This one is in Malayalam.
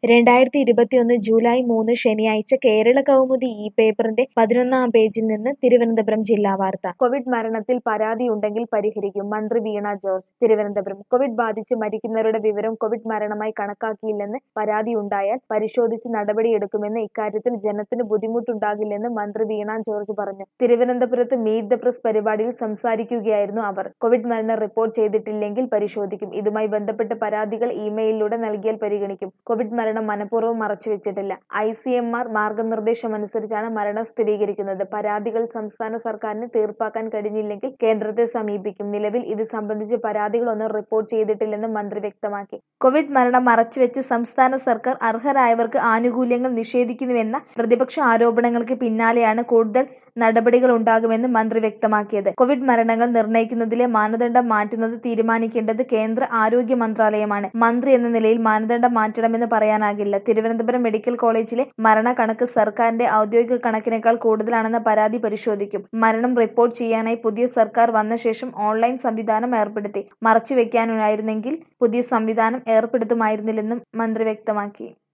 രണ്ടായിരത്തി ഇരുപത്തിയൊന്ന് ജൂലൈ മൂന്ന് ശനിയാഴ്ച കേരള കൗമുദി ഈ പേപ്പറിന്റെ പതിനൊന്നാം പേജിൽ നിന്ന് തിരുവനന്തപുരം ജില്ലാ വാർത്ത കോവിഡ് മരണത്തിൽ പരാതിയുണ്ടെങ്കിൽ പരിഹരിക്കും മന്ത്രി വീണ ജോർജ് തിരുവനന്തപുരം കോവിഡ് ബാധിച്ച് മരിക്കുന്നവരുടെ വിവരം കോവിഡ് മരണമായി കണക്കാക്കിയില്ലെന്ന് പരാതിയുണ്ടായാൽ പരിശോധിച്ച് നടപടിയെടുക്കുമെന്ന് ഇക്കാര്യത്തിൽ ജനത്തിന് ബുദ്ധിമുട്ടുണ്ടാകില്ലെന്ന് മന്ത്രി വീണ ജോർജ് പറഞ്ഞു തിരുവനന്തപുരത്ത് മീറ്റ് ദ പ്രസ് പരിപാടിയിൽ സംസാരിക്കുകയായിരുന്നു അവർ കോവിഡ് മരണം റിപ്പോർട്ട് ചെയ്തിട്ടില്ലെങ്കിൽ പരിശോധിക്കും ഇതുമായി ബന്ധപ്പെട്ട പരാതികൾ ഇമെയിലിലൂടെ നൽകിയാൽ പരിഗണിക്കും കോവിഡ് മരണം മനഃപൂർവ്വം മറച്ചുവെച്ചിട്ടില്ല ഐ സി എം ആർ മാർഗനിർദ്ദേശമനുസരിച്ചാണ് മരണം സ്ഥിരീകരിക്കുന്നത് പരാതികൾ സംസ്ഥാന സർക്കാരിന് തീർപ്പാക്കാൻ കഴിഞ്ഞില്ലെങ്കിൽ കേന്ദ്രത്തെ സമീപിക്കും നിലവിൽ ഇത് സംബന്ധിച്ച് പരാതികളൊന്നും റിപ്പോർട്ട് ചെയ്തിട്ടില്ലെന്ന് മന്ത്രി വ്യക്തമാക്കി കോവിഡ് മരണം മറച്ചുവെച്ച് സംസ്ഥാന സർക്കാർ അർഹരായവർക്ക് ആനുകൂല്യങ്ങൾ നിഷേധിക്കുന്നുവെന്ന പ്രതിപക്ഷ ആരോപണങ്ങൾക്ക് പിന്നാലെയാണ് കൂടുതൽ നടപടികൾ ഉണ്ടാകുമെന്ന് മന്ത്രി വ്യക്തമാക്കിയത് കോവിഡ് മരണങ്ങൾ നിർണ്ണയിക്കുന്നതിലെ മാനദണ്ഡം മാറ്റുന്നത് തീരുമാനിക്കേണ്ടത് കേന്ദ്ര ആരോഗ്യ മന്ത്രാലയമാണ് മന്ത്രി എന്ന നിലയിൽ മാനദണ്ഡം മാറ്റണമെന്ന് പറയാനാകില്ല തിരുവനന്തപുരം മെഡിക്കൽ കോളേജിലെ മരണക്കണക്ക് സർക്കാരിന്റെ ഔദ്യോഗിക കണക്കിനേക്കാൾ കൂടുതലാണെന്ന പരാതി പരിശോധിക്കും മരണം റിപ്പോർട്ട് ചെയ്യാനായി പുതിയ സർക്കാർ വന്ന ശേഷം ഓൺലൈൻ സംവിധാനം ഏർപ്പെടുത്തി മറച്ചുവെക്കാനായിരുന്നെങ്കിൽ പുതിയ സംവിധാനം ഏർപ്പെടുത്തുമായിരുന്നില്ലെന്നും മന്ത്രി വ്യക്തമാക്കി